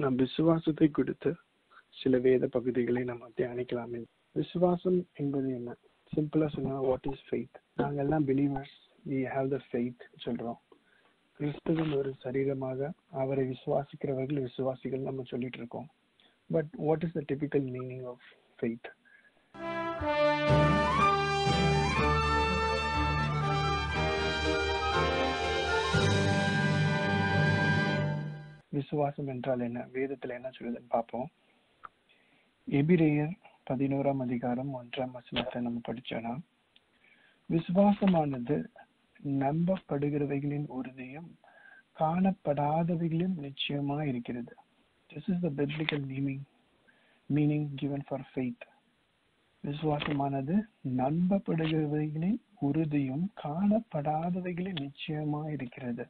நாம் விசுவாசத்தை கொடுத்து சில வேத பகுதிகளை நம்ம தியானிக்கலாமே விசுவாசம் என்பது என்ன சிம்பிளா சொன்னா வாட் இஸ் ஃபெய்த் நாங்க எல்லாம் believers we have the faith சொல்றோம் கிறிஸ்துவின் ஒரு சரீரமாக அவரை விசுவாசிக்கிறவர்கள் விசுவாசிகள் நம்ம சொல்லிட்டு இருக்கோம் but what is the typical meaning of faith விசுவாசம் என்றால் என்ன வேதத்துல என்ன சொல்லுதுன்னு பார்ப்போம் எபிரேயர் பதினோராம் அதிகாரம் ஒன்றாம் வசனத்தை நம்ம படிச்சோம்னா விசுவாசமானது நம்பப்படுகிறவைகளின் உறுதியும் காணப்படாதவைகளின் நிச்சயமா இருக்கிறது this is the biblical meaning meaning given for faith விசுவாசமானது நம்பப்படுகிறவைகளின் உறுதியும் காணப்படாதவைகளின் நிச்சயமா இருக்கிறது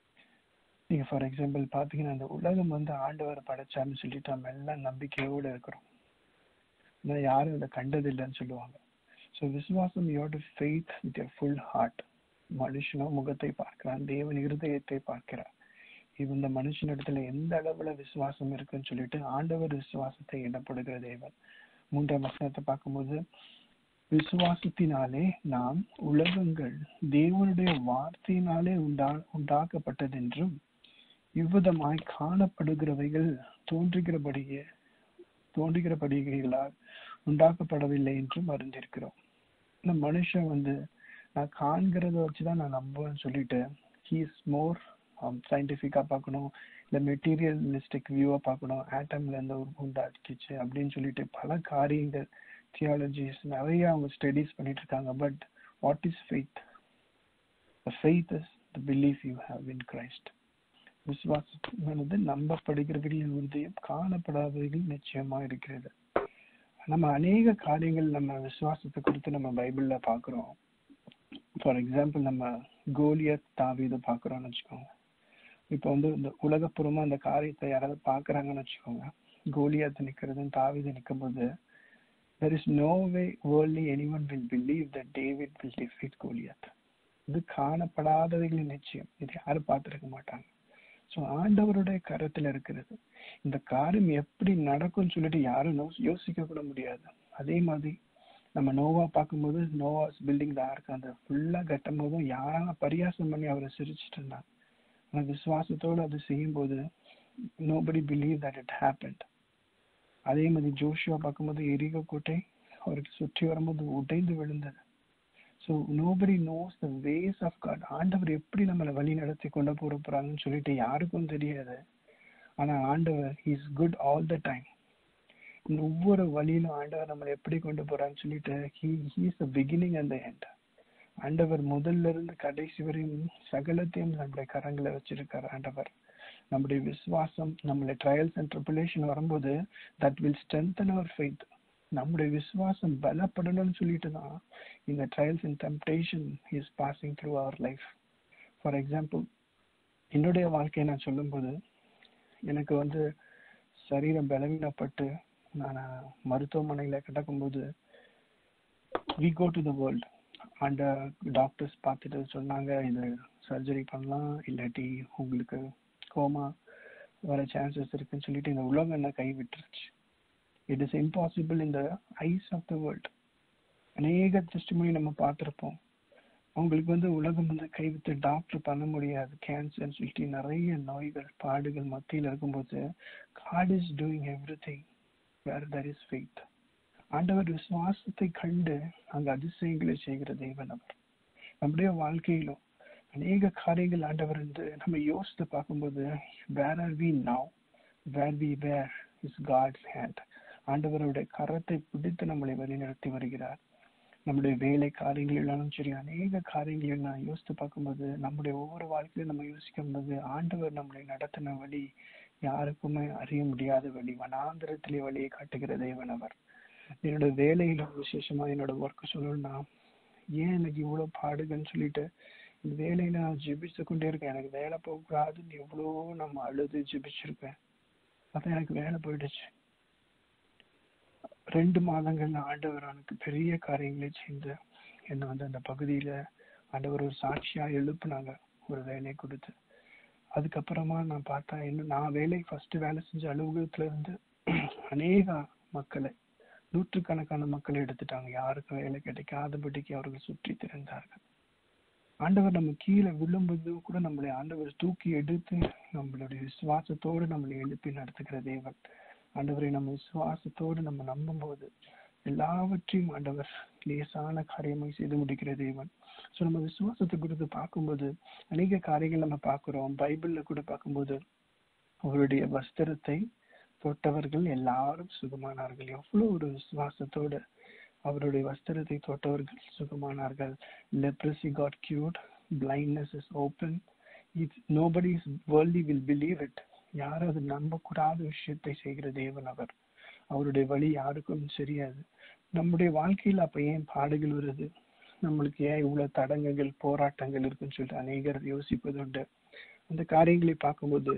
நீங்க ஃபார் எக்ஸாம்பிள் பாத்தீங்கன்னா இந்த உலகம் வந்து ஆண்டவர் படைச்சாருன்னு சொல்லிட்டு நம்ம எல்லாம் நம்பிக்கையோட இருக்கிறோம் ஆனா யாரும் இதை கண்டதில்லைன்னு சொல்லுவாங்க ஸோ விசுவாசம் யோட ஃபெய்த் வித் ஃபுல் ஹார்ட் மனுஷனோ முகத்தை பார்க்கிறான் தேவன் இருதயத்தை பார்க்கிறார் இந்த மனுஷனிடத்துல எந்த அளவுல விசுவாசம் இருக்குன்னு சொல்லிட்டு ஆண்டவர் விசுவாசத்தை எண்ணப்படுகிற தேவன் மூன்றாம் வசனத்தை பார்க்கும்போது விசுவாசத்தினாலே நாம் உலகங்கள் தேவனுடைய வார்த்தையினாலே உண்டா உண்டாக்கப்பட்டதென்றும் இவ்விதமாய் காணப்படுகிறவைகள் தோன்றுகிறபடியே தோன்றுகிறபடிகளால் உண்டாக்கப்படவில்லை என்றும் அறிந்திருக்கிறோம் இந்த மனுஷன் வந்து நான் காண்கிறத வச்சுதான் நான் நம்புவேன்னு சொல்லிட்டு ஹீ இஸ் மோர் சயின்டிஃபிக்கா பார்க்கணும் இல்ல மெட்டீரியலிஸ்டிக் வியூவா பார்க்கணும் ஆட்டம்ல இருந்து ஒரு உண்டாக்கிச்சு அப்படின்னு சொல்லிட்டு பல காரியங்கள் தியாலஜிஸ் நிறைய அவங்க ஸ்டடிஸ் பண்ணிட்டு இருக்காங்க but what is faith faith is the belief you have in Christ விசுவாசமானது நம்பப்படுகிறவர்களின் உறுதியும் காணப்படாதவர்கள் நிச்சயமா இருக்கிறது நம்ம அநேக காரியங்கள் நம்ம விசுவாசத்தை குறித்து நம்ம பைபிள்ல பாக்குறோம் ஃபார் எக்ஸாம்பிள் நம்ம கோலியத் தாவீது பாக்குறோம்னு வச்சுக்கோங்க இப்போ வந்து இந்த உலகப்புறமா அந்த காரியத்தை யாராவது பாக்குறாங்கன்னு வச்சுக்கோங்க கோலியாத் நிக்கிறதும் தாவீது நிற்கும் போது there is no way worldly any one will believe that David will defeat Goliath இது காணப்படாதவைகளின் நிச்சயம் இது யாரும் பார்த்துருக்க மாட்டாங்க ஸோ ஆண்டவருடைய கரத்துல இருக்கிறது இந்த காரியம் எப்படி நடக்கும்னு சொல்லிட்டு யாரும் யோசிக்க கூட முடியாது அதே மாதிரி நம்ம நோவா பார்க்கும்போது நோவாஸ் பில்டிங் தான் இருக்கு அந்த ஃபுல்லா கட்டும் போதும் யாரான பரியாசம் பண்ணி அவரை சிரிச்சிட்டு இருந்தாங்க ஆனா விசுவாசத்தோடு அது செய்யும் போது nobody believe that it happened அதே மாதிரி ஜோஷுவா பார்க்கும்போது எரிக கோட்டை அவருக்கு சுற்றி வரும்போது உடைந்து விழுந்தது so nobody knows the ways of God ஆண்டவர் எப்படி நம்மளை வழி நடத்தி கொண்டு போற போறாங்கன்னு சொல்லிட்டு யாருக்கும் தெரியாது ஆனா ஆண்டவர் is good all the time ஒவ்வொரு வழியிலும் ஆண்டவர் நம்மளை எப்படி கொண்டு போறான்னு சொல்லிட்டு he he's the beginning and the end ஆண்டவர் முதல்ல இருந்து கடைசி வரையும் சகலத்தையும் நம்முடைய கரங்களை வச்சிருக்காரு ஆண்டவர் நம்முடைய விசுவாசம் நம்மளுடைய ட்ரையல்ஸ் அண்ட் ட்ரிபுலேஷன் வரும்போது that will strengthen our faith நம்முடைய விசுவாசம் பலப்படணும்னு சொல்லிட்டு தான் இந்த trials and temptation is passing through our life for example என்னுடைய வாழ்க்கையை நான் சொல்லும்போது எனக்கு வந்து சரீரம் பலவீனப்பட்டு நான் மருத்துவமனையில் கிடக்கும்போது we go to the world and doctors பார்த்துட்டு சொன்னாங்க இது சர்ஜரி பண்ணலாம் இல்லாட்டி உங்களுக்கு கோமா வர சான்சஸ் இருக்குன்னு சொல்லிட்டு இந்த உலகம் என்ன கை விட்டுருச்சு இட் இஸ் இம்பாசிபிள் இந்த ஐஸ் ஆஃப் த வேர்ல்ட் அநேக டெஸ்டிமனி நம்ம பார்த்துருப்போம் அவங்களுக்கு வந்து உலகம் வந்து கைவிட்டு டாக்டர் பண்ண முடியாது கேன்சர்னு சொல்லிட்டு நிறைய நோய்கள் பாடுகள் மத்தியில் இருக்கும்போது God is doing everything where there is faith ஆண்டவர் விசுவாசத்தை கண்டு அங்க அதிசயங்களை செய்கிற தேவன் அவர் நம்முடைய வாழ்க்கையிலும் அநேக காரியங்கள் ஆண்டவர் வந்து நம்ம யோசித்து பார்க்கும்போது where are we now where we were is God's hand ஆண்டவருடைய கரத்தை பிடித்து நம்மளை வழிநடத்தி வருகிறார் நம்முடைய வேலை காரியங்களிலும் சரி அநேக காரியங்களில் நான் யோசித்து பார்க்கும்போது நம்முடைய ஒவ்வொரு வாழ்க்கையிலும் நம்ம யோசிக்கும் போது ஆண்டவர் நம்மளை நடத்தின வழி யாருக்குமே அறிய முடியாத வழி வனாந்திரத்திலே வழியை காட்டுகிற தேவன் அவர் என்னோட வேலையில விசேஷமா என்னோட ஒர்க் சொல்லணும்னா ஏன் எனக்கு இவ்வளவு பாடுகன்னு சொல்லிட்டு இந்த வேலையில நான் ஜெபிச்சு கொண்டே இருக்கேன் எனக்கு வேலை போகக்கூடாதுன்னு எவ்வளோ நம்ம அழுது ஜெபிச்சிருக்கேன் அதான் எனக்கு வேலை போயிடுச்சு ரெண்டு மாதங்கள் ஆண்டவர் எனக்கு பெரிய காரியங்களை செய்து என்னை வந்து அந்த பகுதியில ஆண்டவர் ஒரு சாட்சியா எழுப்புனாங்க ஒரு வேலையை கொடுத்து அதுக்கப்புறமா நான் பார்த்தா இன்னும் நான் வேலை ஃபர்ஸ்ட் வேலை செஞ்ச அலுவலகத்துல இருந்து அநேக மக்களை நூற்றுக்கணக்கான மக்களை எடுத்துட்டாங்க யாருக்கும் வேலை கிடைக்காதபடிக்கு அவர்கள் சுற்றி திறந்தார்கள் ஆண்டவர் நம்ம கீழே விழும்போது கூட நம்மளை ஆண்டவர் தூக்கி எடுத்து நம்மளுடைய விசுவாசத்தோடு நம்மளை எழுப்பி நடத்துகிற தேவன் ஆண்டவரை நம்ம விசுவாசத்தோடு நம்ம நம்பும் போது எல்லாவற்றையும் ஆண்டவர் லேசான காரியமாய் செய்து முடிக்கிற தேவன் ஸோ நம்ம விசுவாசத்தை குறித்து பார்க்கும்போது அநேக காரியங்கள் நம்ம பார்க்கிறோம் பைபிள்ல கூட பார்க்கும்போது அவருடைய வஸ்திரத்தை தொட்டவர்கள் எல்லாரும் சுகமானார்கள் எவ்வளவு ஒரு விசுவாசத்தோடு அவருடைய வஸ்திரத்தை தொட்டவர்கள் சுகமானார்கள் leprosy got cured blindness is open if nobody is worldly will believe it யாரும் அது நம்பக்கூடாத விஷயத்தை செய்கிற தேவன் அவர் அவருடைய வழி யாருக்கும் தெரியாது நம்முடைய வாழ்க்கையில் அப்ப ஏன் பாடுகள் வருது நம்மளுக்கு ஏன் இவ்வளவு தடங்கங்கள் போராட்டங்கள் இருக்குன்னு சொல்லிட்டு அநேகர் யோசிப்பது உண்டு அந்த காரியங்களை பார்க்கும்போது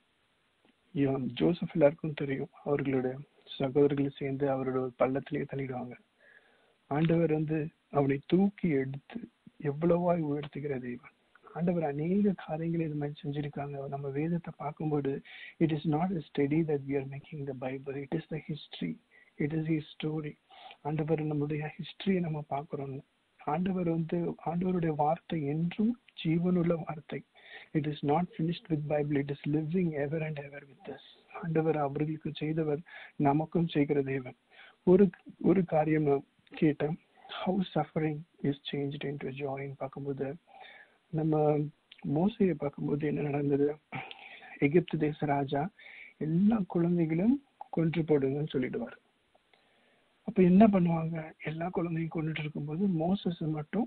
இவன் ஜோசப் எல்லாருக்கும் தெரியும் அவர்களுடைய சகோதரர்கள் சேர்ந்து அவரோட ஒரு பள்ளத்திலேயே தள்ளிடுவாங்க ஆண்டவர் வந்து அவனை தூக்கி எடுத்து எவ்வளவாய் உயர்த்துகிற தெய்வம் ஆண்டவர் அநேக காரியங்களை இது மாதிரி செஞ்சிருக்காங்க நம்ம வேதத்தை பார்க்கும்போது it is not study that we are making the Bible it is the history it is his story ஆண்டவர் நம்முடைய ஹிஸ்டரியை நம்ம பார்க்கிறோம் ஆண்டவர் வந்து ஆண்டவருடைய வார்த்தை என்றும் ஜீவனுள்ள வார்த்தை it is not finished with Bible it is living ever and ever with us ஆண்டவர் அவர்களுக்கு செய்தவர் நமக்கும் செய்கிற தேவன் ஒரு ஒரு காரியம் நான் கேட்டேன் how suffering is change into join பார்க்கும்போது நம்ம மோசையை பார்க்கும்போது என்ன நடந்தது எகிப்து தேச ராஜா எல்லா குழந்தைகளும் கொன்று போடுங்கன்னு சொல்லிடுவார் அப்ப என்ன பண்ணுவாங்க எல்லா குழந்தையும் கொண்டுட்டு இருக்கும்போது மோசஸ் மட்டும்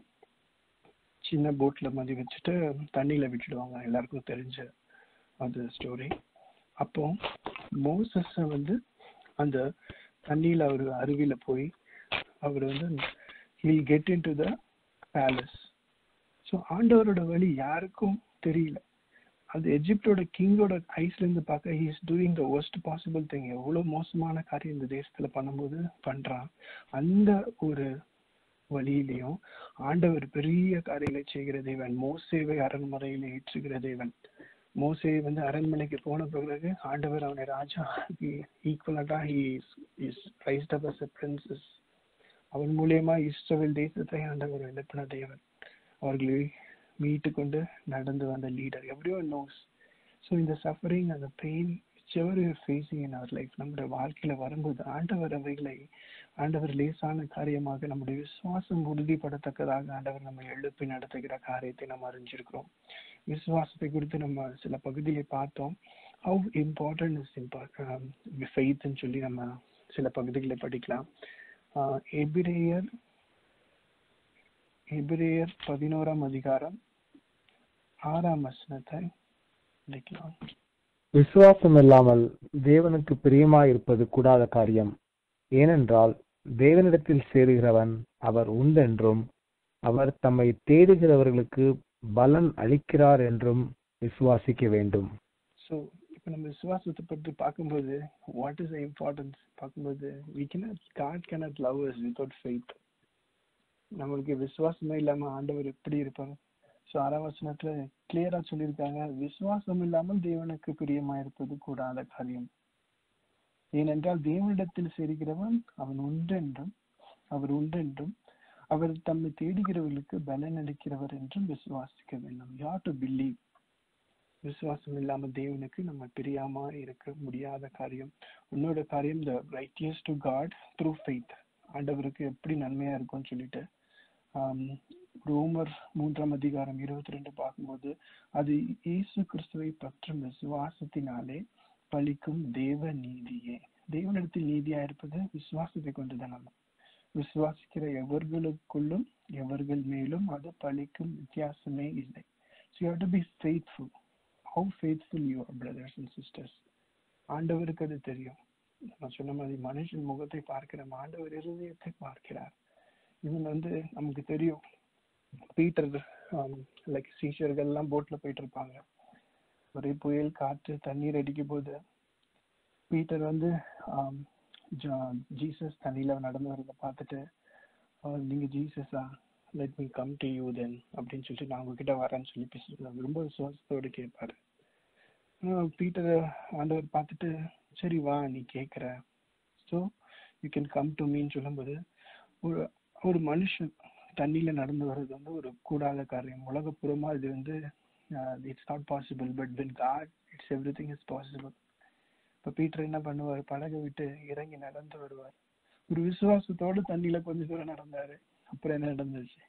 சின்ன போட்ல மதி வச்சுட்டு தண்ணியில விட்டுடுவாங்க எல்லாருக்கும் தெரிஞ்ச அது ஸ்டோரி அப்போ மோசஸ் வந்து அந்த தண்ணியில அவர் அருவியில போய் அவர் வந்து he'll get into the palace so ஆண்டவரோட வழி யாருக்கும் தெரியல அது எஜிப்டோட கிங்கோட ஐஸ்ல இருந்து பார்க்க he is doing the worst possible thing எவ்வளவு மோசமான காரியம் இந்த தேசத்துல பண்ணும்போது பண்றான் அந்த ஒரு வழியிலையும் ஆண்டவர் பெரிய காரியங்களை செய்கிற தேவன் மோசேவை அரண்மனையில ஏற்றுகிற தேவன் மோசே வந்து அரண்மனைக்கு போன பிறகு ஆண்டவர் அவனை ராஜா ஈக்குவலண்டா he is raised up as princes அவன் மூலியமா இஸ்ரவேல் தேசத்தை ஆண்டவர் எழுப்பின தேவன் அவர்களை மீட்டு கொண்டு நடந்து வந்த லீடர் எவ்ரியோ நோஸ் ஸோ இந்த சஃபரிங் அந்த pain ever you're facing in our life நம்முடைய வாழ்க்கையில வரும்போது ஆண்டவர் அவைகளை ஆண்டவர் லேசான காரியமாக நம்முடைய விசுவாசம் உறுதிப்படத்தக்கதாக ஆண்டவர் நம்ம எழுப்பி நடத்துகிற காரியத்தை நம்ம அறிஞ்சிருக்கிறோம் விசுவாசத்தை குறித்து நம்ம சில பகுதியை பார்த்தோம் ஹவு இம்பார்ட்டன்ட் இஸ் இம்பார்ட் ஃபெய்த்னு சொல்லி நம்ம சில பகுதிகளை படிக்கலாம் எபிரேயர் எபிரேயர் பதினோராம் அதிகாரம் ஆறாம் வசனத்தை படிக்கலாம் விசுவாசம் இல்லாமல் தேவனுக்கு பிரியமாயிருப்பது கூடாத காரியம் ஏனென்றால் தேவனிடத்தில் சேருகிறவன் அவர் உண்டென்றும் அவர் தம்மை தேடுகிறவர்களுக்கு பலன் அளிக்கிறார் என்றும் விசுவாசிக்க வேண்டும் ஸோ இப்போ நம்ம விசுவாசத்தை பற்றி பார்க்கும்போது வாட் இஸ் இம்பார்ட்டன்ஸ் பார்க்கும்போது we cannot God cannot love us without faith நம்மளுக்கு விசுவாசமே இல்லாம ஆண்டவர் எப்படி இருப்பாங்க ஸோ ஆறாம் வசனத்துல கிளியரா சொல்லியிருக்காங்க விசுவாசம் இல்லாமல் தேவனுக்கு பிரியமா இருப்பது கூடாத காரியம் ஏனென்றால் தேவனிடத்தில் சேர்கிறவன் அவன் உண்டென்றும் அவர் உண்டென்றும் அவர் தம்மை தேடுகிறவர்களுக்கு பலன் அளிக்கிறவர் என்றும் விசுவாசிக்க வேண்டும் யார் டு பிலீவ் விசுவாசம் இல்லாம தேவனுக்கு நம்ம பிரியாம இருக்க முடியாத காரியம் உன்னோட காரியம் the righteous to God through faith ஆண்டவருக்கு எப்படி நன்மையா இருக்கும்னு சொல்லிட்டு ரோமர் மூன்றாம் அதிகாரம் இருபத்தி ரெண்டு பார்க்கும்போது அது இயேசு கிறிஸ்துவை பற்றும் விசுவாசத்தினாலே பலிக்கும் தேவ நீதியே தேவனிடத்தில் நீதியா இருப்பது விசுவாசத்தை கொண்டுதான் நம்ம விசுவாசிக்கிற எவர்களுக்குள்ளும் எவர்கள் மேலும் அது பலிக்கும் வித்தியாசமே இல்லை so you to be faithful how faithful you are brothers and sisters ஆண்டவருக்கு அது தெரியும் நான் சொன்ன மாதிரி மனுஷன் முகத்தை பார்க்கிற ஆண்டவர் இருதயத்தை பார்க்கிறார் இவன் வந்து நமக்கு தெரியும் பீட்டர் லைக் சீஷர்கள் எல்லாம் போட்ல போயிட்டு இருப்பாங்க ஒரே புயல் காற்று தண்ணீர் அடிக்கும் போது பீட்டர் வந்து ஜீசஸ் தண்ணியில நடந்து வரத பார்த்துட்டு நீங்க ஜீசஸா let me come to you then அப்படின்னு சொல்லிட்டு நான் உங்ககிட்ட வரேன்னு சொல்லி பேசுறாங்க ரொம்ப விசுவாசத்தோடு கேட்பாரு ஆஹ் பீட்டர் ஆண்டவர் பார்த்துட்டு சரி வா நீ கேட்குற so you can come to மீன்னு சொல்லும்போது ஒரு ஒரு மனுஷன் தண்ணியில நடந்து வர்றது வந்து ஒரு கூடாத காரியம் உலகப்புறமா இது வந்து it's not possible but when God it's every thing is possible இப்போ பீட்டர் என்ன பண்ணுவார் படகை விட்டு இறங்கி நடந்து வருவார் ஒரு விசுவாசத்தோட தண்ணியில கொஞ்ச தூரம் நடந்தாரு அப்புறம் என்ன நடந்துச்சு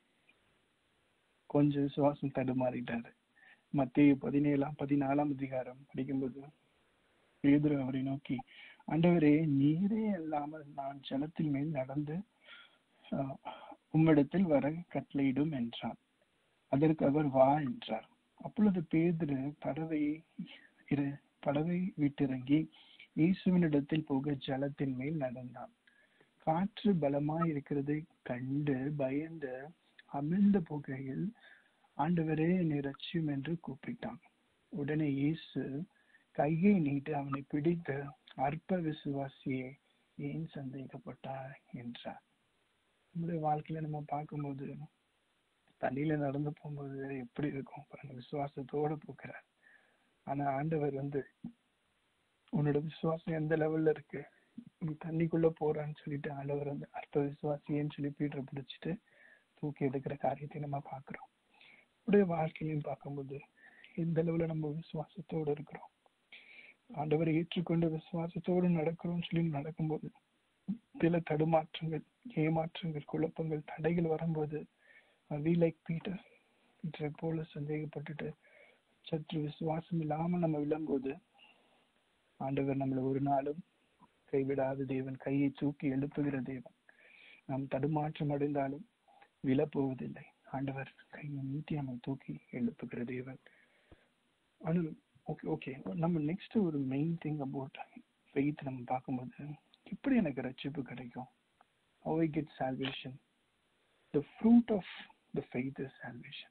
கொஞ்சம் விசுவாசம் தடுமாறிட்டாரு மத்திய பதினேழாம் பதினாலாம் அதிகாரம் படிக்கும்போது பேதுரு அவரை நோக்கி ஆண்டவரே நீரே அல்லாமல் நான் ஜலத்தின் மேல் நடந்து ஆஹ், உம்மிடத்தில் வர கட்டளையிடும் என்றார் அதற்கு அவர் வா என்றார் அப்பொழுது பேதுரு படவையை இரு படவை விட்டிறங்கி இயேசுவினிடத்தில் போக ஜலத்தின் மேல் நடந்தான் காற்று பலமாய் இருக்கிறதை கண்டு பயந்து அமிழ்ந்த புகையில் ஆண்டவரே என்னை ரட்சியும் என்று கூப்பிட்டான் உடனே இயேசு கையை நீட்டி அவனை பிடித்து அற்ப விசுவாசியே ஏன் சந்தேகப்பட்டார் என்றார் நம்முடைய வாழ்க்கையில நம்ம பார்க்கும்போது தண்ணியில நடந்து போகும்போது எப்படி இருக்கும் பாருங்க விசுவாசத்தோட போக்குறார் ஆனா ஆண்டவர் வந்து உன்னோட விசுவாசம் எந்த லெவல்ல இருக்கு நீ தண்ணிக்குள்ள போறான்னு சொல்லிட்டு ஆண்டவர் வந்து அற்ப விசுவாசியேன்னு சொல்லி பீட்டரை பிடிச்சிட்டு தூக்கி எடுக்கிற காரியத்தை நம்ம பார்க்கிறோம் உடைய வாழ்க்கையிலையும் பார்க்கும்போது எந்த அளவுல நம்ம விசுவாசத்தோடு இருக்கிறோம் ஆண்டவரை ஏற்றுக்கொண்டு விசுவாசத்தோடு நடக்கிறோம்னு சொல்லி நடக்கும்போது சில தடுமாற்றங்கள் ஏமாற்றங்கள் குழப்பங்கள் தடைகள் வரும்போது வி லைக் பீட்டர் பீட்டரை போல சந்தேகப்பட்டுட்டு சற்று விசுவாசம் இல்லாம நம்ம விழும்போது ஆண்டவர் நம்மளை ஒரு நாளும் கைவிடாத தேவன் கையை தூக்கி எழுப்புகிற தேவன் நாம் தடுமாற்றம் அடைந்தாலும் விழப்போவதில்லை ஆண்டவர் கையை நீட்டி நம்மை தூக்கி எழுப்புகிற தேவன் அனு ஓகே ஓகே நம்ம நெக்ஸ்ட் ஒரு மெயின் திங் அபவுட் ஃபெய்த் நம்ம பார்க்கும்போது எப்படி எனக்கு ரட்சிப்பு கிடைக்கும் how I get salvation the fruit of the faith is salvation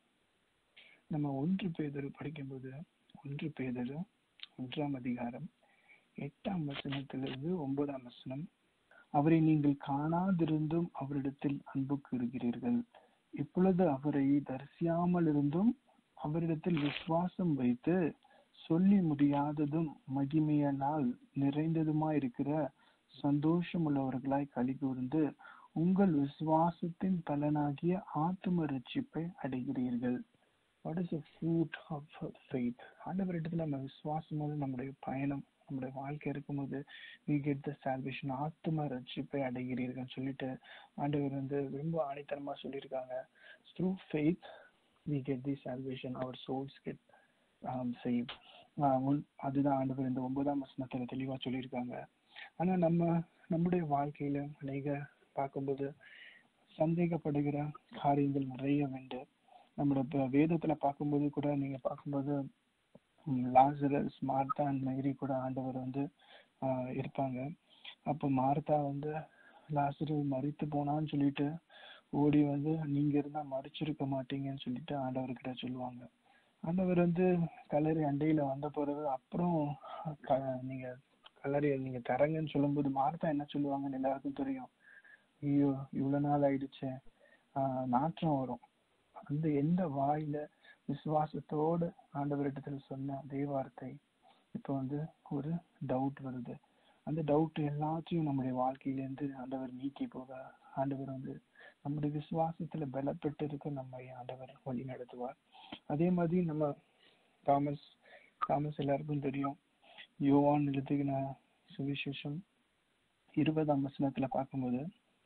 நம்ம ஒன்று பேதரு படிக்கும்போது ஒன்று பேதரு ஒன்றாம் அதிகாரம் எட்டாம் வசனத்திலிருந்து ஒன்பதாம் வசனம் அவரை நீங்கள் காணாதிருந்தும் அவரிடத்தில் அன்பு கூறுகிறீர்கள் இப்பொழுது அவரை தரிசியாமல் இருந்தும் அவரிடத்தில் விசுவாசம் வைத்து சொல்லி முடியாததும் மகிமையினால் நிறைந்ததுமாயிருக்கிற சந்தோஷம் உள்ளவர்களாய் களி கூர்ந்து உங்கள் விசுவாசத்தின் பலனாகிய ஆத்தும ரட்சிப்பை அடைகிறீர்கள் what is fruit of faith ஆண்டவரிடத்துல நம்ம விசுவாசம் நம்முடைய பயணம் நம்முடைய வாழ்க்கை இருக்கும்போது வி கெட் த சால்வேஷன் ஆத்தும ரட்சிப்பை அடைகிறீர்கள் சொல்லிட்டு ஆண்டவர் வந்து ரொம்ப ஆணித்தனமா சொல்லியிருக்காங்க through faith we get the salvation our souls get save அதுதான் ஆண்டவர் இந்த ஒன்பதாம் வசனத்துல தெளிவா சொல்லியிருக்காங்க ஆனா நம்ம நம்முடைய வாழ்க்கையில அநேக பார்க்கும்போது சந்தேகப்படுகிற காரியங்கள் நிறைய உண்டு நம்மளோட ப- வேதத்துல பார்க்கும்போது கூட நீங்க பார்க்கும்போது ம், லாசரஸ் மார்த்தா அண்ட் மேரி கூட ஆண்டவர் வந்து ஆஹ், இருப்பாங்க அப்போ மார்த்தா வந்து லாசரு மறித்து போனான்னு சொல்லிட்டு ஓடி வந்து நீங்க இருந்தா மறிச்சிருக்க மாட்டீங்கன்னு சொல்லிட்டு ஆண்டவர்கிட்ட சொல்லுவாங்க ஆண்டவர் வந்து கல்லறை அண்டையில வந்த பிறகு அப்புறம் க- நீங்க கல்லறையை நீங்க தரங்கன்னு சொல்லும்போது மார்த்தா என்ன சொல்லுவாங்கன்னு எல்லாருக்கும் தெரியும் ஐயோ இவ்வளவு நாள் ஆயிடுச்சே ஆஹ் நாற்றம் வரும் அந்த எந்த வாயில விசுவாசத்தோடு ஆண்டவரிடத்துல சொன்ன அதே வார்த்தை இப்போ வந்து ஒரு டவுட் வருது அந்த டவுட் எல்லாத்தையும் நம்முடைய வாழ்க்கையிலேருந்து ஆண்டவர் நீக்கி போக ஆண்டவர் வந்து நம்முடைய விசுவாசத்துல பலப்பட்டு இருக்க நம்மை ஆண்டவர் வழி நடத்துவார் அதே மாதிரி நம்ம தாமஸ் தாமஸ் எல்லாருக்கும் தெரியும் யோவான் எழுதுகின சுவிசேஷம் இருபதாம் வசனத்துல பார்க்கும்போது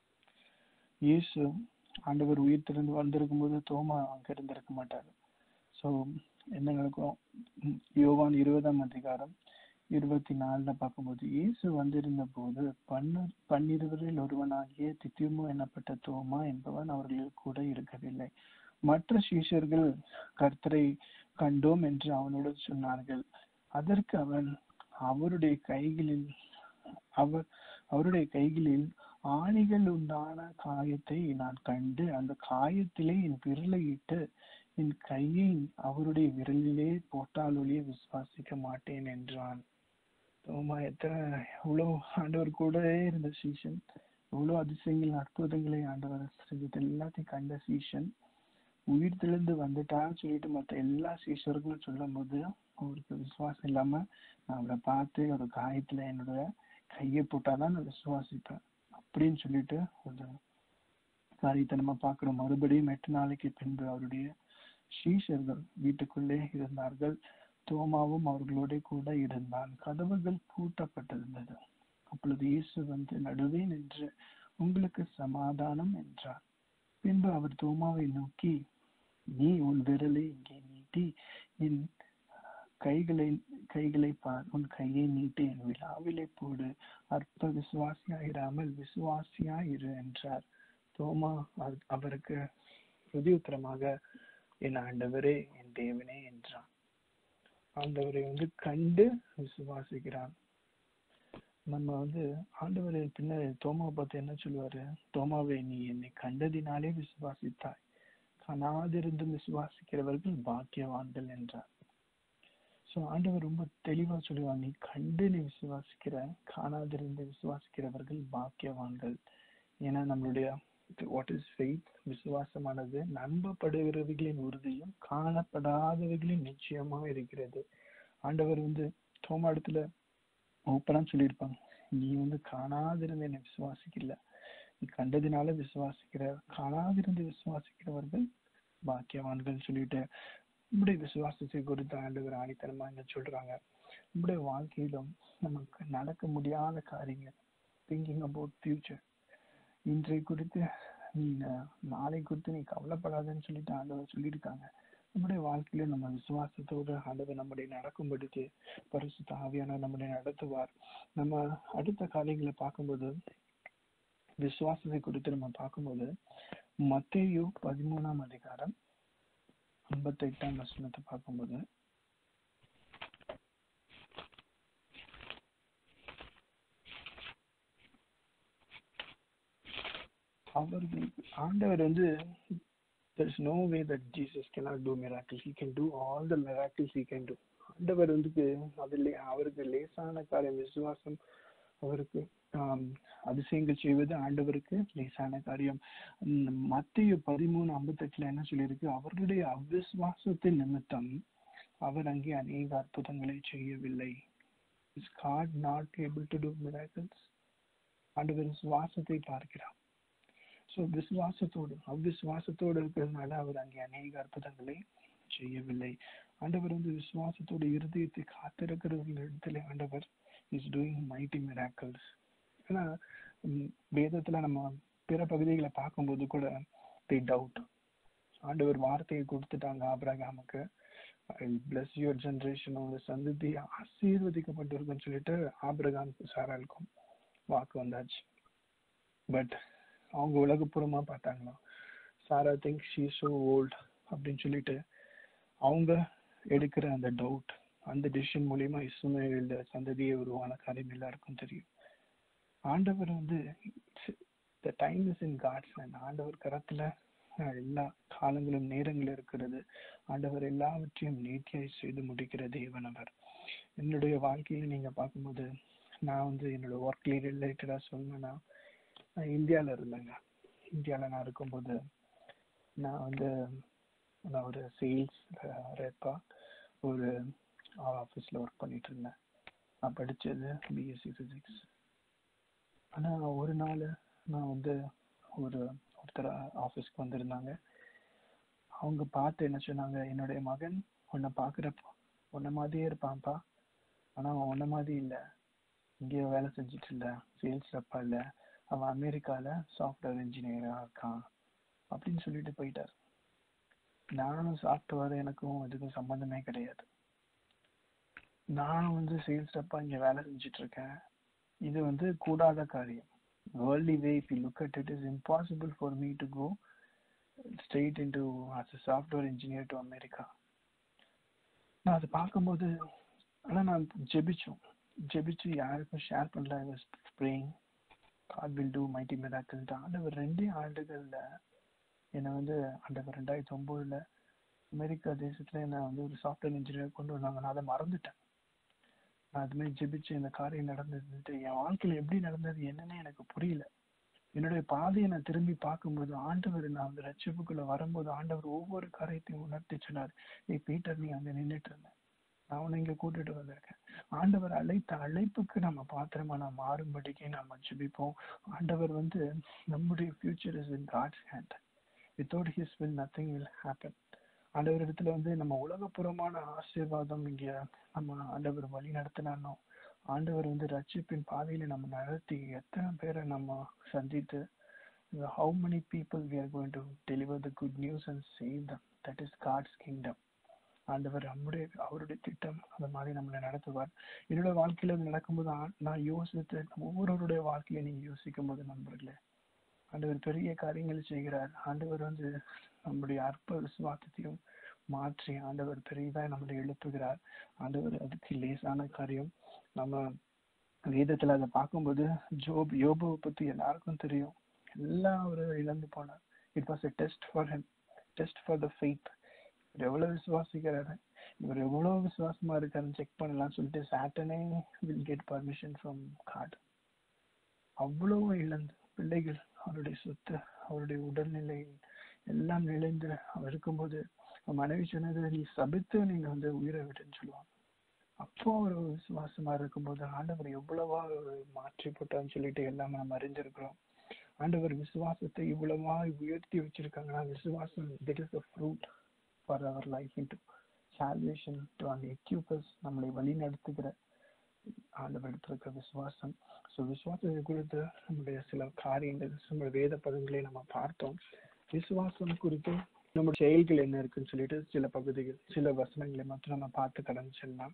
இயேசு ஆண்டவர் உயிர் திறந்து வந்திருக்கும் போது தோமா அங்க இருந்திருக்க மாட்டாரு ஸோ என்ன நடக்கும் ம், யோவான் இருபதாம் அதிகாரம் இருபத்தி நாலுல பார்க்கும்போது இயேசு வந்திருந்த போது பன்னு பன்னிருவரில் ஒருவனாகிய தித்திமு எனப்பட்ட தோமா என்பவன் அவர்களில் கூட இருக்கவில்லை மற்ற சீஷர்கள் கர்த்தரை கண்டோம் என்று அவனோடு சொன்னார்கள் அதற்கு அவன் அவருடைய கைகளில் அவர் அவருடைய கைகளில் ஆணிகள் உண்டான காயத்தை நான் கண்டு அந்த காயத்திலே என் விரலை இட்டு என் கையை அவருடைய விரலிலே போட்டாலொழிய விசுவாசிக்க மாட்டேன் என்றான் தோமா எத்தனை எவ்வளவு ஆண்டவர் கூடவே இருந்த சீசன் எவ்வளவு அதிசயங்கள் அற்புதங்களை ஆண்டவர் செஞ்சது எல்லாத்தையும் கண்ட சீசன் உயிர் தெளிந்து வந்துட்டான்னு சொல்லிட்டு மற்ற எல்லா சீஷர்களும் சொல்லும் போது அவருக்கு விசுவாசம் இல்லாம நான் அவரை பார்த்து ஒரு காயத்துல என்னோட கையை போட்டாதான் நான் விசுவாசிப்பேன் அப்படின்னு சொல்லிட்டு ஒரு காரியத்தை நம்ம பார்க்கிறோம் மறுபடியும் எட்டு நாளைக்கு பின்பு அவருடைய சீஷர்கள் வீட்டுக்குள்ளே இருந்தார்கள் தோமாவும் அவர்களோட கூட இருந்தான் கதவுகள் பூட்டப்பட்டிருந்தது அப்பொழுது இயேசு வந்து நடுவே நின்று உங்களுக்கு சமாதானம் என்றார் பின்பு அவர் தோமாவை நோக்கி நீ உன் விரலை இங்கே நீட்டி என் கைகளை கைகளை பார் உன் கையை நீட்டி என் விழாவிலே போடு அற்ப விசுவாசியாயிராமல் விசுவாசியாயிரு என்றார் தோமா அவ- அவருக்கு பிரதியுத்தரமாக என் ஆண்டவரே என் தேவனே என்றான் ஆண்டவரை வந்து கண்டு விசுவாசிக்கிறான் நம்ம வந்து ஆண்டவர் பின்ன தோமாவை பார்த்து என்ன சொல்லுவாரு தோமாவே நீ என்னை கண்டதினாலே விசுவாசித்தாய் காணாதிருந்து விசுவாசிக்கிறவர்கள் பாக்கியவான்கள் என்றார் சோ ஆண்டவர் ரொம்ப தெளிவா சொல்லுவாங்க நீ கண்டு நீ விசுவாசிக்கிற காணாதிருந்து விசுவாசிக்கிறவர்கள் பாக்கியவான்கள் ஏன்னா நம்மளுடைய வாட் இஸ் ஃபெய்த் விசுவாசமானது நம்பப்படுகிறவைகளின் உறுதியும் காணப்படாதவைகளின் நிச்சயமா இருக்கிறது ஆண்டவர் வந்து தோமா இடத்துல ஓப்பனா சொல்லியிருப்பாங்க நீ வந்து காணாதிருந்து என்னை விசுவாசிக்கல நீ கண்டதினால விசுவாசிக்கிற காணாதிருந்து விசுவாசிக்கிறவர்கள் பாக்கியவான்கள் சொல்லிட்டு நம்முடைய விசுவாசத்தை குறித்து ஆண்டவர் ஆணித்தனமா என்ன சொல்றாங்க நம்முடைய வாழ்க்கையிலும் நமக்கு நடக்க முடியாத காரியங்கள் திங்கிங் அபவுட் ஃபியூச்சர் இன்றைய குறித்து நீ ந- நாளை குறித்து நீ கவலைப்படாதன்னு சொல்லிட்டு ஆண்டவர் சொல்லியிருக்காங்க நம்முடைய வாழ்க்கையில நம்ம விசுவாசத்தோடு ஆண்டவர் நம்முடைய நடக்கும்படிக்கு பரிசுத்த ஆவியானவர் நம்முடைய நடத்துவார் நம்ம அடுத்த காரியங்களை பார்க்கும்போது விசுவாசத்தை குறித்து நம்ம பார்க்கும்போது மத்தேயு பதிமூணாம் அதிகாரம் ஐம்பத்தி எட்டாம் வசனத்தை பார்க்கும்போது அவர்களுக்கு ஆண்டவர் வந்து there's no way that Jesus cannot do miracles. He can do all the miracles he can do. ஆண்டவர் வந்து அதில் அவருக்கு லேசான காரியம் விசுவாசம் அவருக்கு ஆம், அதிசயங்கள் செய்வது ஆண்டவருக்கு லேசான காரியம் மத்திய பதிமூணு ஐம்பத்தெட்டுல என்ன சொல்லியிருக்கு அவர்களுடைய அவிசுவாசத்தின் நிமித்தம் அவர் அங்கே அநேக அற்புதங்களை செய்யவில்லை is God not able to do miracles ஆண்டவர் விசுவாசத்தை பார்க்கிறார் ஸோ விசுவாசத்தோடு அவ்விசுவாசத்தோடு இருக்கிறதுனால அவர் அங்கே அநேக அற்புதங்களை செய்யவில்லை ஆண்டவர் வந்து விசுவாசத்தோட இருதயத்தை காத்திருக்கிறவர்கள் இடத்துல ஆண்டவர் இஸ் டூயிங் மைட்டி மிராக்கிள்ஸ் ஏன்னா ம், வேதத்துல நம்ம பிற பகுதிகளை பார்க்கும்போது கூட they டவுட் ஆண்டவர் வார்த்தையை கொடுத்துட்டாங்க ஆபிரகாமுக்கு பிளஸ் யுவர் ஜென்ரேஷன் உங்க சந்ததி ஆசீர்வதிக்கப்பட்டிருக்குன்னு சொல்லிட்டு ஆபிரகாம் சாராளுக்கும் வாக்கு வந்தாச்சு பட் அவங்க உலகப்புறமா பார்த்தாங்களா Sarah think she so old அப்படின்னு சொல்லிட்டு அவங்க எடுக்கிற அந்த டவுட் அந்த டிசிஷன் மூலியமா இஸ்மேல் சந்ததியை உருவான காரியம் எல்லாருக்கும் தெரியும் ஆண்டவர் வந்து the time is in God's and ஆண்டவர் கரத்துல அஹ், எல்லா காலங்களும் நேரங்கள் இருக்கிறது ஆண்டவர் எல்லாவற்றையும் நீட்டியாய் செய்து முடிக்கிற தேவன் அவர் என்னுடைய வாழ்க்கையில நீங்க பார்க்கும்போது நான் வந்து என்னோட ஒர்க் ரிலேட்டடா சொல்லணும்னா நான் இந்தியால இருந்தேங்க இந்தியால நான் இருக்கும்போது நான் வந்து நான் ஒரு சேல்ஸ் ரேப்பா ஒரு ஆஃபீஸில் ஒர்க் பண்ணிட்டு இருந்தேன் நான் படித்தது பிஎஸ்சி ஃபிசிக்ஸ் ஆனால் ஒரு நாள் நான் வந்து ஒரு ஒருத்தர் ஆஃபீஸ்க்கு வந்திருந்தாங்க அவங்க பார்த்து என்ன சொன்னாங்க என்னுடைய மகன் உன்னை பார்க்குறப்போ உன்னை மாதிரியே இருப்பான்ப்பா ஆனால் அவன் உன்னை மாதிரி இல்லை இங்கேயோ வேலை செஞ்சுட்டு இல்லை சேல்ஸ் ரப்பா இல்லை அவன் அமெரிக்காவில் சாஃப்ட்வேர் இன்ஜினியராக இருக்கான் அப்படின்னு சொல்லிட்டு போயிட்டார் நானும் சாஃப்ட்வேர் எனக்கும் இதுக்கும் சம்மந்தமே கிடையாது நான் வந்து சேல்ஸ் ரப்பா இங்க வேலை செஞ்சுட்டு இருக்கேன் இது வந்து கூடாத காரியம் worldly way if you look at it is impossible for me to go straight into as a software engineer to America நான் அதை பார்க்கும்போது ஆனால் நான் ஜெபிச்சோம் ஜெபிச்சு யாருக்கும் ஷேர் பண்ணல I was praying God will do mighty miracle ஆண்டவர் ரெண்டே ஆண்டுகள்ல என்னை வந்து ஆண்டவர் ரெண்டாயிரத்தி ஒன்பதுல அமெரிக்கா தேசத்துல என்னை வந்து ஒரு சாஃப்ட்வேர் இன்ஜினியர் கொண்டு வந்தாங்க நான் அதை மறந்துட்டேன் நான் அது மாதிரி ஜெபிச்சு இந்த காரியம் நடந்ததுன்ட்டு என் வாழ்க்கையில எப்படி நடந்தது என்னன்னு எனக்கு புரியல என்னுடைய பாதையை நான் திரும்பி பார்க்கும்போது ஆண்டவர் நான் அந்த ரட்சிப்புக்குள்ள வரும்போது ஆண்டவர் ஒவ்வொரு காரியத்தையும் உணர்த்தி சொன்னார் ஏய் பீட்டர் நீ அங்க நின்னுட்டு இருந்த நான் உன்னை இங்க கூட்டிட்டு வந்திருக்கேன் ஆண்டவர் அழைத்த அழைப்புக்கு நம்ம பாத்திரமா நான் மாறும்படிக்கு நம்ம ஜெபிப்போம் ஆண்டவர் வந்து நம்முடைய future is in God's hand without his will nothing will happen ஆண்டவர் இடத்துல வந்து நம்ம உலகப்புறமான ஆசீர்வாதம் இங்க நம்ம ஆண்டவர் வழி நடத்தினானோ ஆண்டவர் வந்து ரட்சிப்பின் பாதையில நம்ம நடத்தி எத்தனை பேரை நம்ம சந்தித்து how many people we are going to deliver the good news and save them that is God's kingdom ஆண்டவர் நம்முடைய அவருடைய திட்டம் அந்த மாதிரி நம்மளை நடத்துவார் என்னோட வாழ்க்கையில இது நடக்கும்போது ஆ- நான் யோசித்து நம்ம ஒவ்வொருவருடைய வாழ்க்கையில நீங்க யோசிக்கும் போது நண்பர்களே ஆண்டவர் பெரிய காரியங்கள் செய்கிறார் ஆண்டவர் வந்து நம்முடைய அற்ப விசுவாசத்தையும் மாற்றி ஆண்டவர் பெரியதா நம்மளை எழுப்புகிறார் ஆண்டவர் அதுக்கு லேசான காரியம் நம்ம வேதத்துல அதை பார்க்கும்போது ஜோப் யோபுவை பத்தி எல்லாருக்கும் தெரியும் எல்லாம் அவரு இழந்து போனார் it was a test for him test for the faith இவர் எவ்வளவு விசுவாசிக்கிறாரு இவர் எவ்வளவு விசுவாசமா இருக்காருன்னு செக் பண்ணலாம் சொல்லிட்டு சாட்டனே will get permission from God அவ்வளவு இழந்து பிள்ளைகள் அவருடைய சொத்து அவருடைய உடல்நிலை எல்லாம் நிலைந்து அவர் இருக்கும்போது அவன் மனைவி சொன்னது நீ சபித்து நீங்க வந்து உயிரை விட்டுன்னு சொல்லுவாங்க அப்போ அவர் விசுவாசமா இருக்கும்போது ஆண்டவர் எவ்வளவா அவர் மாற்றி போட்டான்னு சொல்லிட்டு எல்லாம் நம்ம அறிஞ்சிருக்கிறோம் ஆண்டவர் விசுவாசத்தை இவ்வளவா உயர்த்தி வச்சிருக்காங்கன்னா விசுவாசம் that is the fruit for our life into salvation to அந்த எக்யூபஸ் நம்மளை வழி நடத்துகிற ஆண்டவர் எடுத்திருக்கிற விசுவாசம் ஸோ விசுவாசத்தை குறித்து நம்முடைய சில காரியங்கள் நம்முடைய வேத பதங்களை நம்ம பார்த்தோம் விசுவாசம் குறித்து நம்முடைய செயல்கள் என்ன இருக்குன்னு சொல்லிட்டு சில பகுதிகள் சில வசனங்களை மட்டும் நம்ம பார்த்து கடந்து செல்லலாம்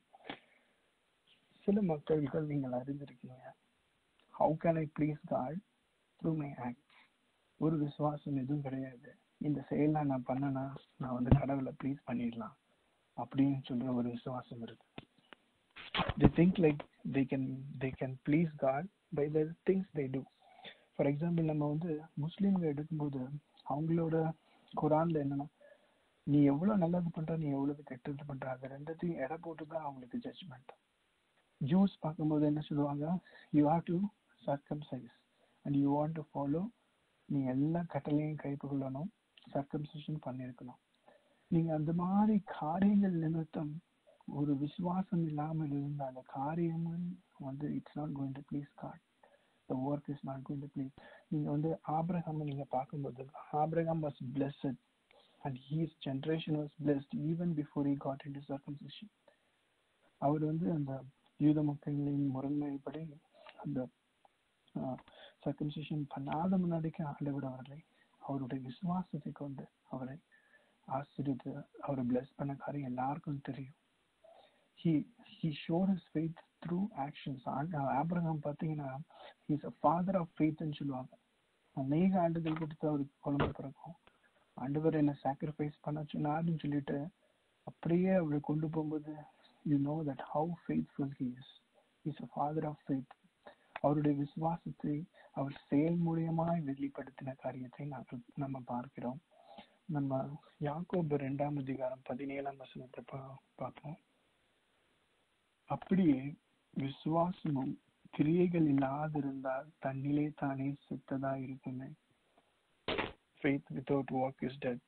சில மக்கள்கள் நீங்கள் அறிந்திருக்கீங்க how can I please God through my act ஒரு விசுவாசம் எதுவும் கிடையாது இந்த செயலாம் நான் பண்ணனா நான் வந்து கடவுளை ப்ளீஸ் பண்ணிடலாம் அப்படின்னு சொல்ற ஒரு விசுவாசம் இருக்கு they think like they can they can please God by the things they do for example நம்ம வந்து முஸ்லீம்கள் எடுக்கும்போது அவங்களோட குரான்ல என்னன்னா நீ எவ்வளவு நல்லது பண்ற நீ எவ்வளவு கெட்டது பண்ற அது ரெண்டத்தையும் எடை போட்டு தான் அவங்களுக்கு ஜட்ஜ்மெண்ட் ஜூஸ் பார்க்கும்போது என்ன சொல்லுவாங்க you have to circumcise and you want to follow நீ எல்லா கட்டளையும் கைப்பொள்ளணும் சர்க்கம்சேஷன் பண்ணியிருக்கணும் நீங்க அந்த மாதிரி காரியங்கள் நிமித்தம் ஒரு விசுவாசம் இல்லாமல் இருந்த அந்த காரியமும் வந்து it's not going to please God the work is not going to please நீங்க வந்து ஆப்ரஹாம் நீங்க பார்க்கும்போது Abraham was blessed and his generation was blessed even before he got into circumcision அவர் வந்து அந்த யூத மக்களின் முறைமைப்படி அந்த சர்க்கம்சிஷன் பண்ணாத முன்னாடிக்கு ஆண்டவர் அவர்களை அவருடைய விசுவாசத்தை கொண்டு அவரை ஆசிரித்து அவரை பிளஸ் பண்ண காரியம் எல்லாருக்கும் தெரியும் he he showed his faith through actions ஆபிரகாம் பார்த்தீங்கன்னா he's a father of faith ன்னு சொல்லுவாங்க அநேக ஆண்டுகள் கொடுத்து அவருக்கு குழந்தை பிறக்கும் ஆண்டவர் என்ன சாக்ரிஃபைஸ் பண்ண சொன்னாருன்னு சொல்லிட்டு அப்படியே அவரை கொண்டு போகும்போது you know that how faithful he is is a father of faith அவருடைய விசுவாசத்தை அவர் செயல் மூலியமாய் வெளிப்படுத்தின காரியத்தை நாங்கள் நம்ம பார்க்கிறோம் நம்ம யாக்கோபு ரெண்டாம் அதிகாரம் பதினேழாம் வசனத்தை பா- பார்ப்போம் அப்படியே விசுவாசமும் கிரியைகள் இல்லாதிருந்தால் தன்னிலே தானே செத்ததா இருக்குமே faith without work is dead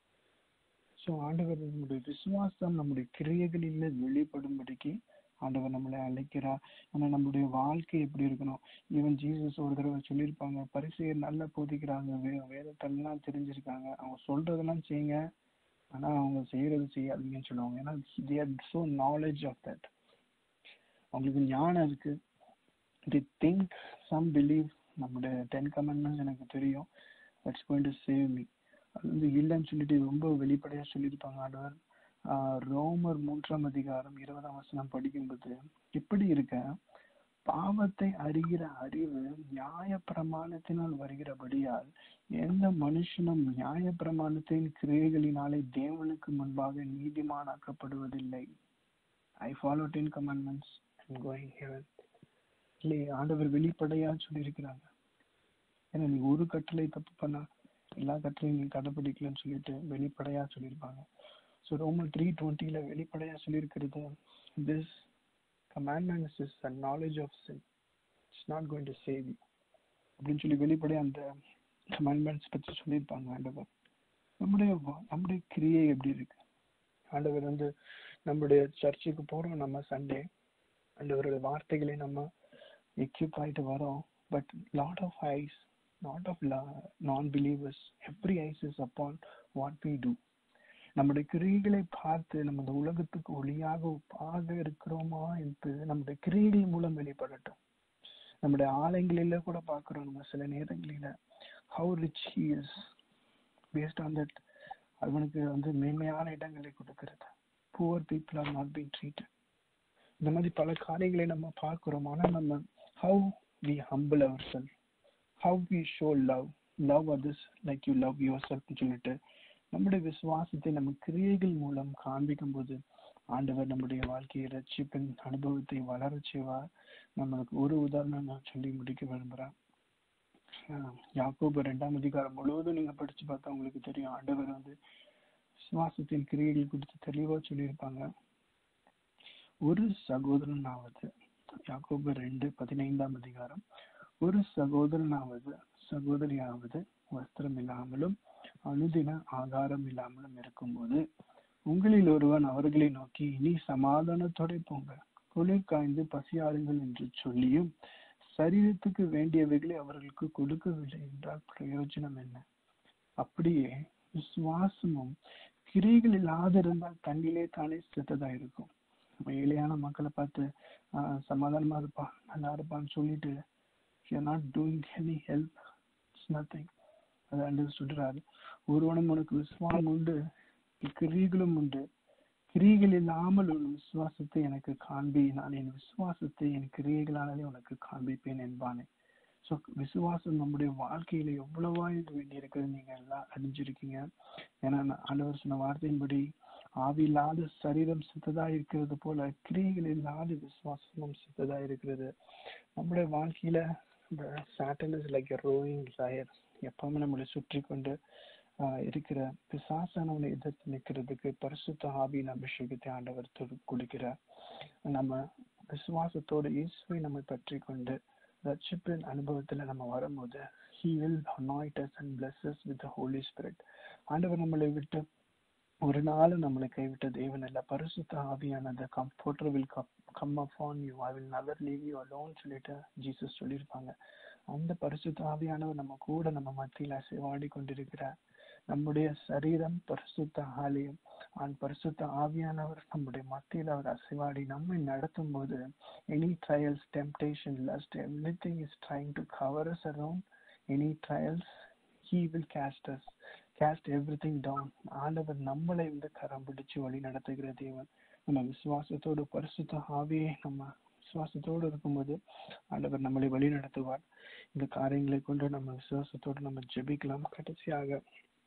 so ஆண்டவர் நம்முடைய விசுவாசம் நம்முடைய கிரியைகளில் வெளிப்படும்படிக்கு ஆண்டவர் நம்மளை அழைக்கிறார் ஆனா நம்முடைய வாழ்க்கை எப்படி இருக்கணும் ஈவன் ஜீசஸ் ஒரு தடவை சொல்லியிருப்பாங்க பரிசெயர் நல்லா போதிக்கிறாங்க வே வேதத்தெல்லாம் தெரிஞ்சிருக்காங்க அவங்க சொல்றதெல்லாம் செய்யுங்க ஆனா அவங்க செய்யறது செய்யாதீங்கன்னு சொல்லுவாங்க ஏன்னா they are so knowledge of that அவங்களுக்கு ஞானம் இருக்கு தி திங்க் சம் பிலீவ் நம்முடைய டென் கமெண்ட்மெண்ட்ஸ் எனக்கு தெரியும் that's going to save me அது வந்து இல்லைன்னு சொல்லிட்டு ரொம்ப வெளிப்படையா சொல்லியிருப்பாங்க ஆண்டவர் ஆஹ் ரோமர் மூன்றாம் அதிகாரம் இருபதாம் வசனம் படிக்கும்போது இப்படி இருக்க பாவத்தை அறிகிற அறிவு நியாய பிரமாணத்தினால் வருகிறபடியால் எந்த மனுஷனும் நியாய பிரமாணத்தின் கிரியைகளினாலே தேவனுக்கு முன்பாக நீதிமானாக்கப்படுவதில்லை I follow ten commandments and going heaven இல்லை ஆண்டவர் வெளிப்படையா சொல்லியிருக்கிறாங்க ஏன்னா நீ ஒரு கட்டளை தப்பு பண்ணா எல்லா கட்டளையும் நீ கடைபிடிக்கலன்னு சொல்லிட்டு வெளிப்படையா சொல்லியிருப்பாங்க ஸோ ரோமன் த்ரீ டுவெண்ட்டியில் வெளிப்படையா சொல்லியிருக்கிறது this commandments is a knowledge of sin. It's not going to save you. அப்படின்னு சொல்லி வெளிப்படையா அந்த கமெண்ட்மெண்ட்ஸ் பற்றி சொல்லியிருப்பாங்க ஆண்டவர் நம்முடைய வா- நம்முடைய கிரியை எப்படி இருக்கு ஆண்டவர் வந்து நம்முடைய சர்ச்சுக்கு போறோம் நம்ம சண்டே ஆண்டவருடைய வார்த்தைகளை நம்ம எக்யூப் ஆயிட்டு வரோம் but lot of eyes lot of non believers every eyes is upon what we do நம்முடைய கிரியைகளை பார்த்து நம்ம இந்த உலகத்துக்கு ஒளியாக ஒப்பாக இருக்கிறோமா என்று நம்முடைய கிரியைகள் மூலம் வெளிப்படட்டும் நம்முடைய ஆலயங்களில கூட பார்க்கிறோம் நம்ம சில நேரங்களில how rich he is based on that அவனுக்கு வந்து மேன்மையான இடங்களை கொடுக்கிறது poor people are not being treated இந்த மாதிரி பல காரியங்களை நம்ம பார்க்கிறோம் ஆனா நம்ம how we humble our self how we show love love others like you love your செல்ஃப்னு சொல்லிட்டு நம்முடைய விசுவாசத்தை நம்ம கிரியைகள் மூலம் காண்பிக்கும் போது ஆண்டவர் நம்முடைய வாழ்க்கையை ரட்சிப்பின் அனுபவத்தை வளரச் செய்வார் நம்மளுக்கு ஒரு உதாரணம் நான் சொல்லி முடிக்க விரும்புறேன் ஆஹ் யாக்கோபு ரெண்டாம் அதிகாரம் முழுவதும் நீங்க படிச்சு பார்த்தா உங்களுக்கு தெரியும் ஆண்டவர் வந்து விசுவாசத்தின் கிரியைகள் குறித்து தெளிவா சொல்லியிருப்பாங்க ஒரு சகோதரனாவது யாக்கோபு ரெண்டு பதினைந்தாம் அதிகாரம் ஒரு சகோதரனாவது சகோதரியாவது வஸ்திரம் இல்லாமலும் அனுதின ஆகாரம் இல்லாமலும் இருக்கும்போது உங்களில் ஒருவன் அவர்களை நோக்கி இனி சமாதானத்தோட போங்க குளிர் காய்ந்து பசியாருங்கள் என்று சொல்லியும் சரீரத்துக்கு வேண்டியவைகளை அவர்களுக்கு கொடுக்கவில்லை என்றால் பிரயோஜனம் என்ன அப்படியே விசுவாசமும் கிரிகள் இல்லாதிருந்தால் தன்னிலே தானே செத்ததா இருக்கும் நம்ம ஏழையான மக்களை பார்த்து ஆஹ் சமாதானமா இருப்பா நல்லா இருப்பான்னு சொல்லிட்டு you not doing any help it's nothing அது அண்டு சொல்றாரு ஒருவனும் உனக்கு விசுவாசம் உண்டு கிரிகளும் உண்டு கிரியைகள் இல்லாமல் உன் விசுவாசத்தை எனக்கு காண்பி நான் என் விசுவாசத்தை என் கிரியைகளாலே உனக்கு காண்பிப்பேன் என்பானே ஸோ விசுவாசம் நம்முடைய வாழ்க்கையில எவ்வளவா இது வேண்டி இருக்கிறது நீங்க எல்லாம் அறிஞ்சிருக்கீங்க ஏன்னா நான் ஆண்டவர் சொன்ன வார்த்தையின்படி ஆவி இல்லாத சரீரம் சித்ததா இருக்கிறது போல கிரியைகள் இல்லாத விசுவாசமும் சித்ததா இருக்கிறது நம்முடைய வாழ்க்கையில இந்த Satan is like roaring liar எப்பவுமே நம்மளை சுற்றி கொண்டு ஆஹ் இருக்கிற பிசாசானவனை எதிர்த்து நிற்கிறதுக்கு பரிசுத்த ஆவியின் அபிஷேகத்தை ஆண்டவர் தொடு- கொடுக்கிறார் நம்ம விசுவாசத்தோடு இயேசுவை நம்ம பற்றி கொண்டு ரட்சிப்பின் அனுபவத்துல நம்ம வரும்போது he will anoint us and bless us with the holy spirit ஆண்டவர் நம்மளை விட்டு ஒரு நாள் நம்மளை கைவிட்ட தேவன் அல்ல பரிசுத்த ஆவியானது comforter will come upon you I will never leave you alone சொல்லிட்டு ஜீசஸ் சொல்லியிருப்பாங்க அந்த பரிசுத்த ஆவியானவர் நம்ம கூட நம்ம மத்தியில் அசைவாடி கொண்டிருக்கிறார் நம்முடைய சரீரம் பரிசுத்த ஆலயம் அந்த பரிசுத்த ஆவியானவர் நம்முடைய மத்தியில் அவர் அசைவாடி நம்மை நடத்தும் போது any trials temptation lust every thing is trying to cover us around any trials he will cast us cast every thing down ஆண்டவர் நம்மளை வந்து கரம் பிடிச்சு வழி நடத்துகிற தேவன் நம்ம விசுவாசத்தோடு பரிசுத்த ஆவியை நம்ம விசுவாசத்தோடு இருக்கும்போது ஆண்டவர் நம்மளை வழி நடத்துவார் இந்த காரியங்களை கொண்டு நம்ம விசுவாசத்தோடு நம்ம ஜெபிக்கலாம் கடைசியாக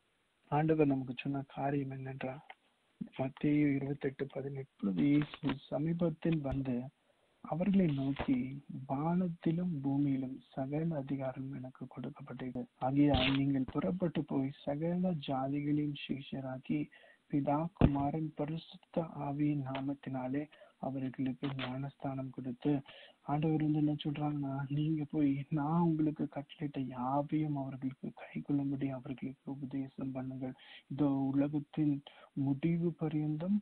ஆண்டவர் நமக்கு சொன்ன காரியம் என்னென்றால் மத்திய இருபத்தெட்டு பதினெட்டு இயேசு சமீபத்தில் வந்து அவர்களை நோக்கி வானத்திலும் பூமியிலும் சகல அதிகாரம் எனக்கு கொடுக்கப்பட்டது ஆகையால் நீங்கள் புறப்பட்டு போய் சகல ஜாதிகளையும் சிஷியராக்கி பிதா குமாரன் பரிசுத்த ஆவியின் நாமத்தினாலே அவர்களுக்கு ஞானஸ்தானம் கொடுத்து ஆண்டவர் வந்து என்ன சொல்றாங்கன்னா நீங்க போய் நான் உங்களுக்கு கட்டளையிட்ட யாவையும் அவர்களுக்கு கை கொள்ளும்படி அவர்களுக்கு உபதேசம் பண்ணுங்கள் இதோ உலகத்தின் முடிவு பரியந்தம்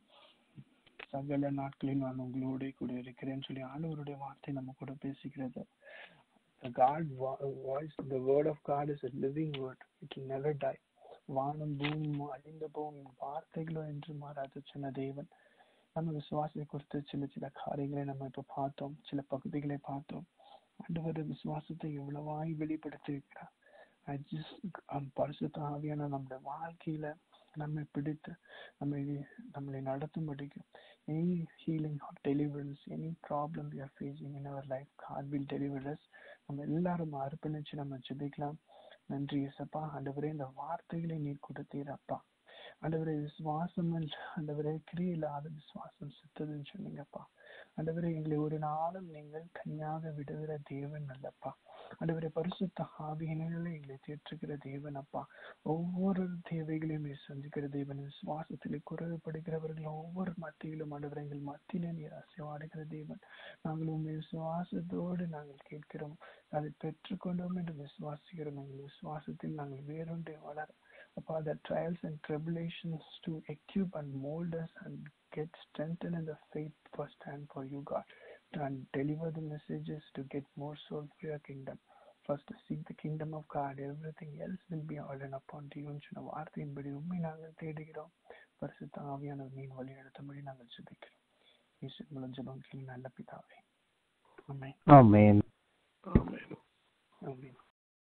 சகல நாட்களில் நான் உங்களோட கூட இருக்கிறேன்னு சொல்லி ஆண்டவருடைய வார்த்தை நம்ம கூட பேசுகிறது The God vo- voice, the word of God is a living word. It will never die. வானம் பூமியும் அழிந்த போகும் வார்த்தைகளோ என்று மாறாத சொன்ன தேவன் நம்ம விசுவாசத்தை குறித்து சில சில காரியங்களை நம்ம இப்ப பார்த்தோம் சில பகுதிகளை பார்த்தோம் ஆண்டவர் விசுவாசத்தை எவ்வளவாய் வெளிப்படுத்தியிருக்கிறார் I just um, பரிசுத்த ஆவியான நம்முடைய வாழ்க்கையில நம்மை பிடித்து நம்மை நம்மளை நடத்தும்படிக்கும் any healing or deliverance any problem you are facing in our life God will deliver us நம்ம எல்லாரும் அர்ப்பணிச்சு நம்ம ஜெபிக்கலாம் நன்றி இசப்பா ஆண்டவரே இந்த வார்த்தைகளை நீர் கொடுத்தீர் அப்பா ஆண்டவரே விசுவாசம் ஆண்டவரே கிரியில்லாத விசுவாசம் செத்ததுன்னு சொன்னீங்கப்பா ஆண்டவரே எங்களை ஒரு நாளும் நீங்கள் தனியாக விடுகிற தேவன் அல்லப்பா ஆண்டவரே பரிசுத்த ஆவியினாலே எங்களை தேற்றுகிற தேவன் அப்பா ஒவ்வொரு தேவைகளையும் நீர் சந்திக்கிற தேவன் விசுவாசத்திலே குறைவுபடுகிறவர்கள் ஒவ்வொரு மத்தியிலும் ஆண்டவரை எங்கள் மத்தியிலே நீர் அசைவாடுகிற தேவன் நாங்கள் உண்மை விசுவாசத்தோடு நாங்கள் கேட்கிறோம் அதை பெற்றுக்கொண்டோம் என்று விசுவாசிக்கிறோம் நாங்கள் விசுவாசத்தில் நாங்கள் வேறொன்றை வளர அப்பா the trials and tribulations to equip and mold us and get strengthened in the faith for stand for you God and deliver the messages to get more soul for your kingdom first to seek the kingdom of God everything else will be ordered upon to you சொன்ன வார்த்தையின்படி உண்மை நாங்கள் தேடுகிறோம் பரிசுத்த ஆவியானவர் மீன் வழி நடத்தும்படி நாங்கள் சுபிக்கிறோம் இயேசு மூலம் ஜெபம் கேள்வி நல்ல பிதாவே ஆமென் ஆமென் ஆமென்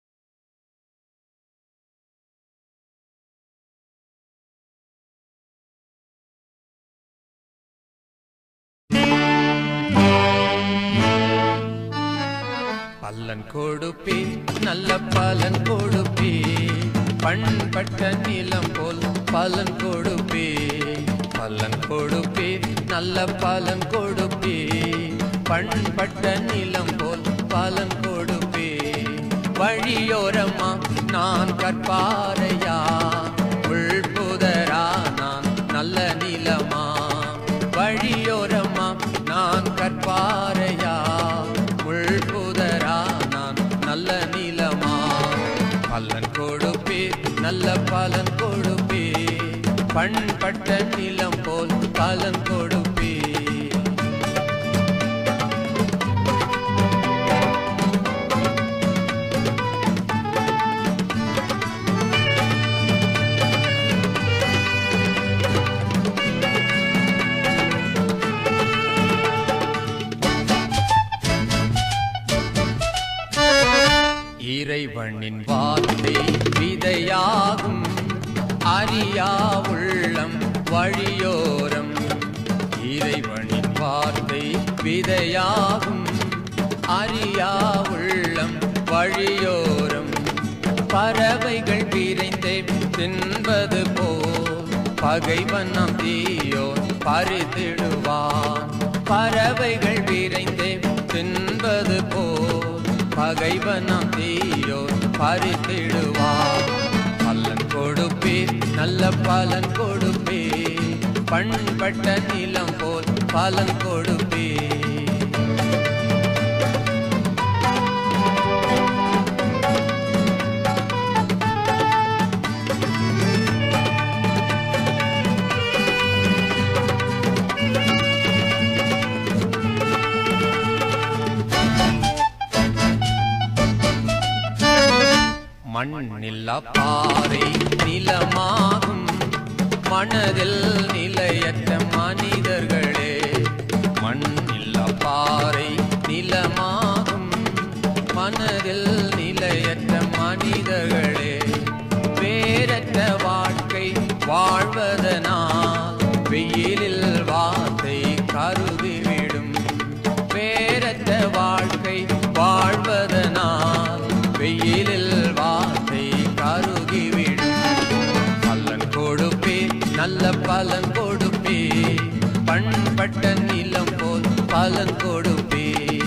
பல்லன் கொடுப்பே நல்ல பலன் கொடுப்பே பண்பட்ட நிலம் போல் பலன் கொடுப்பே பலன் கொடுப்பே நல்ல பலன் கொடுப்பே பண்பட்ட நிலம் போல் பலன் கொடுப்பே வழியோரமா நான் கற்பாரையா உள்புதரா நான் நல்ல நிலமா வழியோரமா நான் கற்பாரையா உள்புதரா நான் நல்ல நிலமா பலன் கொடுப்பே நல்ல பலன் கொடுப்பே பண்பட்ட நிலம் போல் பலன் கொடுப்பே இறைவனின் வார்த்தை விதையாகும் அறியா உள்ளம் வழியோரம் இறைவனின் வார்த்தை விதையாகும் அறியா உள்ளம் வழியோரம் பறவைகள் விரைந்தே தின்பது போல் பகைவன் நம் தீயோ பறித்திடுவான் பறவைகள் விரைந்தே தின்பது போல் பகைவன் நம் தீயோ பறித்திடுவான் பலன் கொடுப்பே நல்ல பலன் கொடுப்பே பண்பட்ட நிலம் போல் பலன் கொடுப்பே மண்ணில்லா பாறை நிலமாகும் மனதில் நிலையற்ற மனிதர்களே மண்ணில்லா பாறை நிலமாகும் மனதில் நிலையற்ற மனிதர்களே வேறற்ற வாழ்க்கை வாழ்வதனால் வெயிலில் வார்த்தை கருதிவிடும் வேறற்ற வாழ்க்கை வாழ்வதனால் வெயிலில் வார்த்தை கருகிவிடும் பலன் கொடுப்பே நல்ல பலன் கொடுப்பே பண்பட்ட நிலம் போல் பலன் கொடுப்பே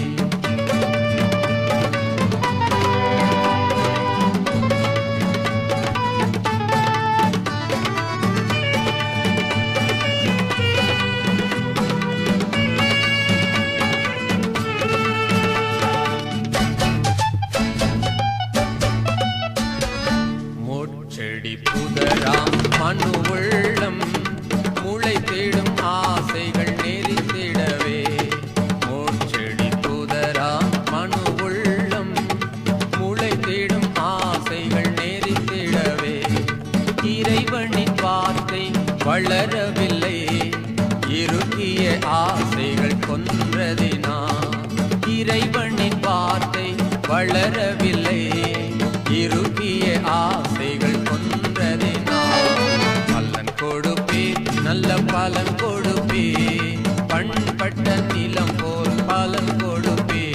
முட்செடி புதராம் மனு உள்ளம் முளை தேடும் ஆசைகள் நெறித்திடவே முட்செடி புதராம் மனு உள்ளம் முளை தேடும் ஆசைகள் நெறித்திடவே இறைவனின் வார்த்தை வளரவில்லை இறுகிய ஆசைகள் கொன்றதினா இறைவனின் வார்த்தை வளரவில்லை இறுகிய ஆசைகள் கொன்றதினா பலன் கொடுப்பே நல்ல பலன் கொடுப்பே பண்பட்ட நிலம் போல் பலன் கொடுப்பே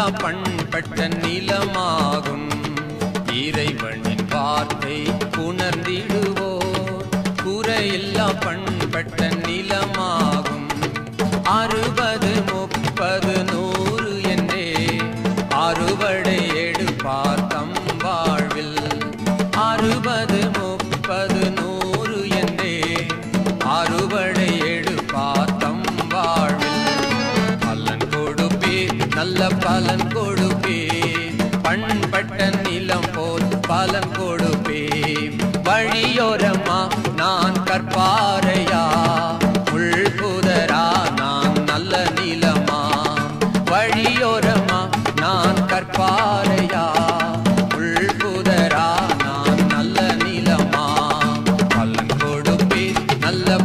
பண்பட்ட நிலமாகும் இறைவனின் வார்த்தை உணர்ந்திடுவோர் குறையில்லா பண்பட்ட நிலமாகும் அறுபது முப்பது நூறு என்றே அறுவடை எடுப்பார் தம் வாழ்வில் அறுபது முப்பது நூறு என்றே அறுவடை எடுப்பார் தம் வாழ்வில் பலன் கொடுப்பே நல்ல பலன் கொடுப்பே பண்பட்ட நிலம் போல் பலன் கொடுப்பே வழியோரமா நான் கற்பாரையா உள்புதரா நான் நல்ல நிலமா வழியோரமா நான் கற்பாரையா உள்புதரா நான் நல்ல நிலமா பலன் கொடுப்பே நல்ல